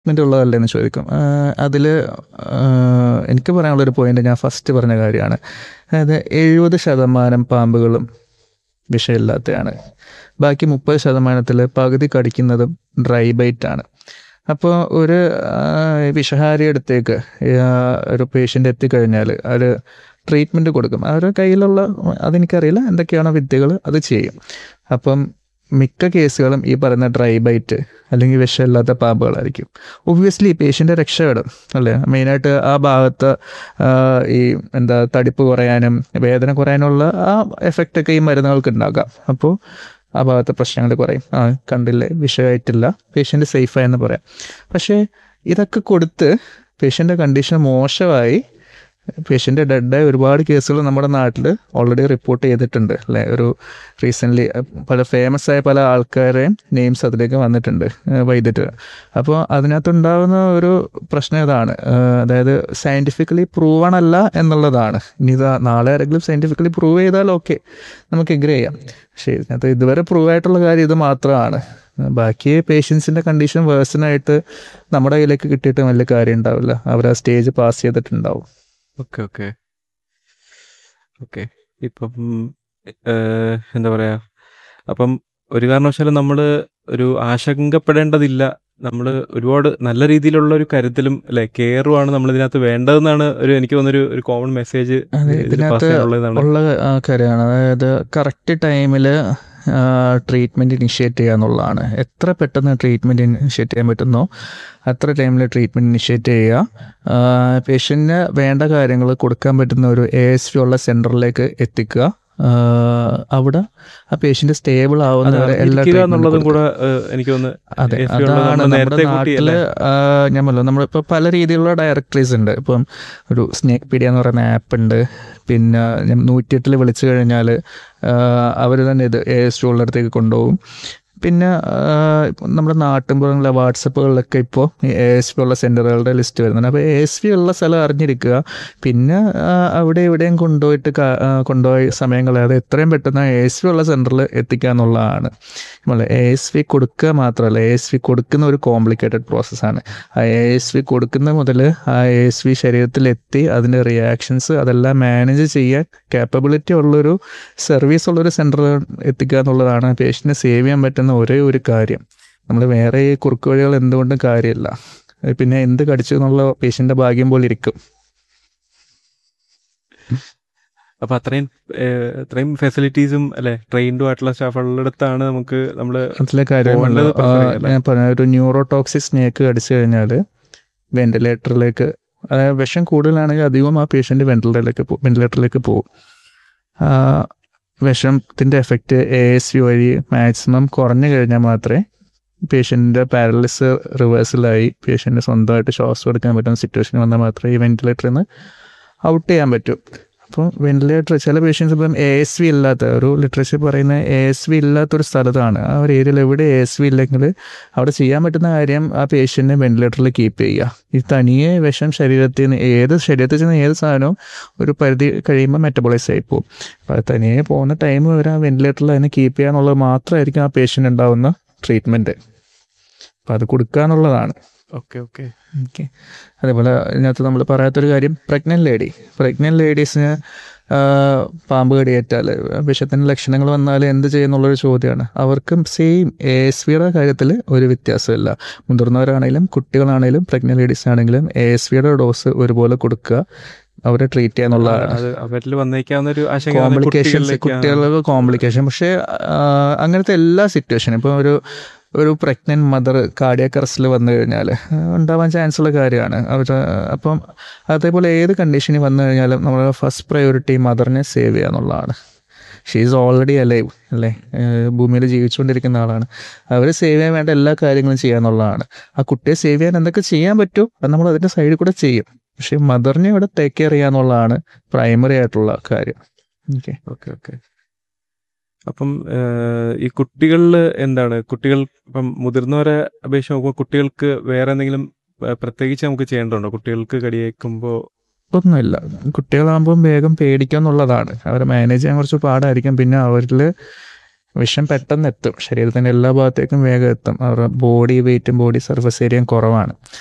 treatment ഉള്ളതല്ലേ എന്ന് ചോദിക്കും അതിൽ എനിക്ക് പറയാനുള്ളൊരു പോയിന്റ് ഞാൻ ഫസ്റ്റ് പറഞ്ഞ കാര്യമാണ് അതായത് എഴുപത് ശതമാനം പാമ്പുകളും വിഷമില്ലാത്തതാണ് ബാക്കി മുപ്പത് ശതമാനത്തിൽ പകുതി കടിക്കുന്നതും ഡ്രൈ ബൈറ്റ് ആണ് അപ്പോൾ ഒരു വിഷഹാരി അടുത്തേക്ക് ഒരു പേഷ്യൻ്റ് എത്തിക്കഴിഞ്ഞാൽ ഒരു ട്രീറ്റ്മെൻറ്റ് കൊടുക്കും അവരുടെ കയ്യിലുള്ള അതെനിക്കറിയില്ല എന്തൊക്കെയാണോ വിദ്യകൾ അത് ചെയ്യും അപ്പം മിക്ക കേസുകളും ഈ പറയുന്ന ഡ്രൈ ബൈറ്റ് അല്ലെങ്കിൽ വിഷമില്ലാത്ത പാമ്പുകളായിരിക്കും ഒബ്വിയസ്ലി പേഷ്യൻ്റെ രക്ഷപ്പെടും അല്ലേ മെയിനായിട്ട് ആ ഭാഗത്ത് ഈ എന്താ തടിപ്പ് കുറയാനും വേദന കുറയാനുള്ള ആ എഫക്റ്റൊക്കെ ഈ മരുന്നുകൾക്ക് ഉണ്ടാകാം അപ്പോൾ ആ ഭാഗത്തെ പ്രശ്നങ്ങൾ കുറയും ആ കണ്ടില്ലേ വിഷയമായിട്ടില്ല പേഷ്യൻ്റ് സേഫായെന്ന് പറയാം പക്ഷേ ഇതൊക്കെ കൊടുത്ത് പേഷ്യൻ്റെ കണ്ടീഷൻ മോശമായി പേഷ്യൻ്റ് ഡെഡായ ഒരുപാട് കേസുകൾ നമ്മുടെ നാട്ടിൽ ഓൾറെഡി റിപ്പോർട്ട് ചെയ്തിട്ടുണ്ട് അല്ലേ ഒരു റീസെൻ്റ്ലി പല ഫേമസ് ആയ പല ആൾക്കാരെയും നെയിംസ് അതിലേക്ക് വന്നിട്ടുണ്ട് വൈദ്യുതി അപ്പോൾ അതിനകത്തുണ്ടാകുന്ന ഒരു പ്രശ്നം ഇതാണ് അതായത് സയൻറ്റിഫിക്കലി പ്രൂവൺ അല്ല എന്നുള്ളതാണ് ഇനി ഇതാ നാളെ ആരെങ്കിലും സയൻറ്റിഫിക്കലി പ്രൂവ് ചെയ്താൽ ഓക്കെ നമുക്ക് എഗ്രി ചെയ്യാം പക്ഷേ ഇതിനകത്ത് ഇതുവരെ പ്രൂവ് ആയിട്ടുള്ള കാര്യം ഇത് മാത്രമാണ് ബാക്കി പേഷ്യൻസിൻ്റെ കണ്ടീഷൻ വേഴ്സണായിട്ട് നമ്മുടെ കയ്യിലേക്ക് കിട്ടിയിട്ട് വലിയ കാര്യം ഉണ്ടാവില്ല അവർ ആ സ്റ്റേജ് പാസ് ചെയ്തിട്ടുണ്ടാവും ഓക്കെ ഓക്കെ ഓക്കെ ഇപ്പം എന്താ പറയാ അപ്പം ഒരു കാരണവശാലും നമ്മൾ ഒരു ആശങ്കപ്പെടേണ്ടതില്ല നമ്മൾ ഒരുപാട് നല്ല രീതിയിലുള്ള ഒരു കരുതലും അല്ലെ കെയറുമാണ് നമ്മൾ ഇതിനകത്ത് വേണ്ടതെന്നാണ് ഒരു എനിക്ക് തോന്നുന്നൊരു ഒരു കോമൺ മെസ്സേജ് ഇതിനകത്ത് ഉള്ള കാര്യമാണ് അതായത് കറക്റ്റ് ടൈമിൽ ട്രീറ്റ്മെൻറ്റ് ഇനിഷ്യേറ്റ് ചെയ്യുക എന്നുള്ളതാണ് എത്ര പെട്ടെന്ന് ട്രീറ്റ്മെൻറ്റ് ഇനിഷ്യേറ്റ് ചെയ്യാൻ പറ്റുന്നോ അത്ര ടൈമിൽ ട്രീറ്റ്മെൻറ്റ് ഇനിഷ്യേറ്റ് ചെയ്യുക പേഷ്യൻറ്റിന് വേണ്ട കാര്യങ്ങൾ കൊടുക്കാൻ പറ്റുന്ന ഒരു എ എസ് വി ഉള്ള സെൻറ്ററിലേക്ക് എത്തിക്കുക അവിടെ ആ പേഷ്യന്റ് സ്റ്റേബിൾ ആവുന്ന എല്ലാ എന്നുള്ളതും കൂടെ എനിക്ക് അതെ അതാണ് നമ്മുടെ നാട്ടില് ഞാൻ പറഞ്ഞു നമ്മളിപ്പോൾ പല രീതിയിലുള്ള ഡയറക്ടറീസ് ഉണ്ട് ഇപ്പം ഒരു സ്നേക്ക് പീഡിയ എന്ന് പറയുന്ന ആപ്പ് ഉണ്ട് പിന്നെ നൂറ്റിയെട്ടിൽ വിളിച്ചു കഴിഞ്ഞാൽ അവർ തന്നെ ഇത് എ എസ് അടുത്തേക്ക് കൊണ്ടുപോകും പിന്നെ നമ്മുടെ നാട്ടിൻപുറങ്ങളിലെ വാട്സപ്പുകളിലൊക്കെ ഇപ്പോൾ എ എസ് പി ഉള്ള സെൻറ്ററുകളുടെ ലിസ്റ്റ് വരുന്നുണ്ട് അപ്പോൾ എ എസ് പി ഉള്ള സ്ഥലം അറിഞ്ഞിരിക്കുക പിന്നെ അവിടെ ഇവിടെയും കൊണ്ടുപോയിട്ട് കൊണ്ടുപോയി സമയം കളയാതെ എത്രയും പെട്ടെന്ന് എ എസ് പി ഉള്ള സെൻറ്ററിൽ എത്തിക്കുക എന്നുള്ളതാണ് നമ്മൾ എ എസ് വി കൊടുക്കുക മാത്രമല്ല എ എസ് വി കൊടുക്കുന്ന ഒരു കോംപ്ലിക്കേറ്റഡ് പ്രോസസ്സാണ് ആ എ എസ് വി കൊടുക്കുന്ന മുതൽ ആ എ എസ് വി ശരീരത്തിലെത്തി അതിൻ്റെ റിയാക്ഷൻസ് അതെല്ലാം മാനേജ് ചെയ്യാൻ കാപ്പബിലിറ്റി ഉള്ളൊരു സർവീസ് ഉള്ളൊരു സെൻറ്റർ എത്തിക്കുക എന്നുള്ളതാണ് പേഷ്യൻറ്റിനെ സേവ് ചെയ്യാൻ പറ്റുന്ന ഒരേ ഒരു കാര്യം നമ്മൾ വേറെ ഈ കുറുക്ക് വഴികൾ എന്തുകൊണ്ടും കാര്യമില്ല പിന്നെ എന്ത് കടിച്ചു എന്നുള്ള പേഷ്യൻ്റെ ഭാഗ്യം പോലെ ഇരിക്കും അപ്പൊ അത്രയും അത്രയും ഫെസിലിറ്റീസും അല്ലെ ട്രെയിൻഡും ആയിട്ടുള്ള സ്റ്റാഫുകളിടത്താണ് നമുക്ക് നമ്മൾ അതിലെ കാര്യമുണ്ട് ഞാൻ പറഞ്ഞ ഒരു ന്യൂറോടോക്സിക് സ്നേക്ക് കടിച്ചു കഴിഞ്ഞാൽ വെന്റിലേറ്ററിലേക്ക് അതായത് വിഷം കൂടുതലാണെങ്കിൽ അധികവും ആ പേഷ്യൻ്റ് വെന്റിലേറ്ററിലേക്ക് പോകും വെന്റിലേറ്ററിലേക്ക് പോകും വിഷത്തിൻ്റെ എഫക്റ്റ് എ എസ് യു വഴി മാക്സിമം കുറഞ്ഞു കഴിഞ്ഞാൽ മാത്രമേ പേഷ്യൻ്റെ പാരലിസ് റിവേഴ്സലായി പേഷ്യൻ്റ് സ്വന്തമായിട്ട് ശ്വാസം എടുക്കാൻ പറ്റുന്ന സിറ്റുവേഷൻ വന്നാൽ മാത്രമേ ഈ വെന്റിലേറ്ററിൽ നിന്ന് ഔട്ട് ചെയ്യാൻ പറ്റൂ അപ്പോൾ വെന്റിലേറ്റർ ചില പേഷ്യൻസ് ഇപ്പം എ എസ് വി ഇല്ലാത്ത ഒരു ലിറ്ററേച്ചർ പറയുന്ന എ എസ് വി ഇല്ലാത്തൊരു സ്ഥലത്താണ് ആ ഒരു ഏരിയയിൽ എവിടെ എ എസ് വി ഇല്ലെങ്കിൽ അവിടെ ചെയ്യാൻ പറ്റുന്ന കാര്യം ആ പേഷ്യൻറ്റിനെ വെന്റിലേറ്ററിൽ കീപ്പ് ചെയ്യുക ഈ തനിയെ വിഷം ശരീരത്തിൽ നിന്ന് ഏത് ശരീരത്തിൽ ചെന്ന് ഏത് സാധനവും ഒരു പരിധി കഴിയുമ്പോൾ മെറ്റബോളൈസ് ആയി പോകും അപ്പോൾ അത് തനിയെ പോകുന്ന ടൈം വരെ ആ വെന്റിലേറ്ററിൽ അതിനെ കീപ്പ് ചെയ്യുക എന്നുള്ളത് മാത്രമായിരിക്കും ആ പേഷ്യൻ്റ് ഉണ്ടാവുന്ന ട്രീറ്റ്മെൻറ്റ് അപ്പോൾ അത് കൊടുക്കുക എന്നുള്ളതാണ് ഓക്കെ ഓക്കെ ഓക്കെ അതേപോലെ ഇതിനകത്ത് നമ്മൾ പറയാത്തൊരു കാര്യം പ്രഗ്നൻറ്റ് ലേഡി പ്രഗ്നൻറ്റ് ലേഡീസിന് പാമ്പ് കടിയേറ്റാൽ വിഷത്തിൻ്റെ ലക്ഷണങ്ങൾ വന്നാൽ എന്ത് ചെയ്യുന്നുള്ളൊരു ചോദ്യമാണ് അവർക്കും സെയിം എ എസ് വിയുടെ കാര്യത്തിൽ ഒരു വ്യത്യാസമില്ല മുതിർന്നവരാണെങ്കിലും കുട്ടികളാണെങ്കിലും പ്രഗ്നൻറ്റ് ലേഡീസ് ആണെങ്കിലും എ എസ് വിയുടെ ഡോസ് ഒരുപോലെ കൊടുക്കുക അവരെ ട്രീറ്റ് ചെയ്യാന്നുള്ളതാണ് അവരിൽ വന്നേക്കാവുന്ന ഒരു കോംപ്ലിക്കേഷൻസ് കുട്ടികൾക്ക് കോംപ്ലിക്കേഷൻ പക്ഷേ അങ്ങനത്തെ എല്ലാ സിറ്റുവേഷനും ഇപ്പോൾ ഒരു ഒരു പ്രഗ്നൻറ്റ് മദർ കാർഡിയാക് അറസ്റ്റിൽ വന്നു കഴിഞ്ഞാൽ ഉണ്ടാവാൻ ചാൻസ് ഉള്ള കാര്യമാണ് അവർ അപ്പം അതേപോലെ ഏത് കണ്ടീഷനിൽ വന്നു കഴിഞ്ഞാലും നമ്മൾ ഫസ്റ്റ് പ്രയോറിറ്റി മദറിനെ സേവ് ചെയ്യുക എന്നുള്ളതാണ് ഷീ ഈസ് ഓൾറെഡി അലൈവ് അല്ലേ ഭൂമിയിൽ ജീവിച്ചുകൊണ്ടിരിക്കുന്ന ആളാണ് അവർ സേവ് ചെയ്യാൻ വേണ്ട എല്ലാ കാര്യങ്ങളും ചെയ്യുക എന്നുള്ളതാണ് ആ കുട്ടിയെ സേവ് ചെയ്യാൻ എന്തൊക്കെ ചെയ്യാൻ പറ്റും അത് നമ്മൾ അതിൻ്റെ സൈഡിൽ കൂടെ ചെയ്യും പക്ഷേ മദറിനെ ഇവിടെ ടേക്ക് കെയർ ചെയ്യുക എന്നുള്ളതാണ് പ്രൈമറി ആയിട്ടുള്ള കാര്യം ഓക്കെ ഓക്കെ ഓക്കെ അപ്പം ഈ കുട്ടികളിൽ എന്താണ് കുട്ടികൾ ഇപ്പം മുതിർന്നവരെ അപേക്ഷിച്ച് നോക്കുമ്പോൾ കുട്ടികൾക്ക് വേറെ എന്തെങ്കിലും പ്രത്യേകിച്ച് നമുക്ക് ചെയ്യേണ്ടതുണ്ടോ കുട്ടികൾക്ക് കടിയേക്കുമ്പോൾ ഒന്നുമില്ല കുട്ടികളാകുമ്പോൾ വേഗം പേടിക്കുക എന്നുള്ളതാണ് അവരെ മാനേജ് ചെയ്യാൻ കുറച്ച് പാടായിരിക്കും പിന്നെ അവരിൽ വിഷം പെട്ടെന്ന് എത്തും ശരീരത്തിൻ്റെ എല്ലാ ഭാഗത്തേക്കും വേഗം എത്തും അവരുടെ ബോഡി വെയിറ്റും ബോഡി സർഫസ് ഏരിയയും കുറവാണ്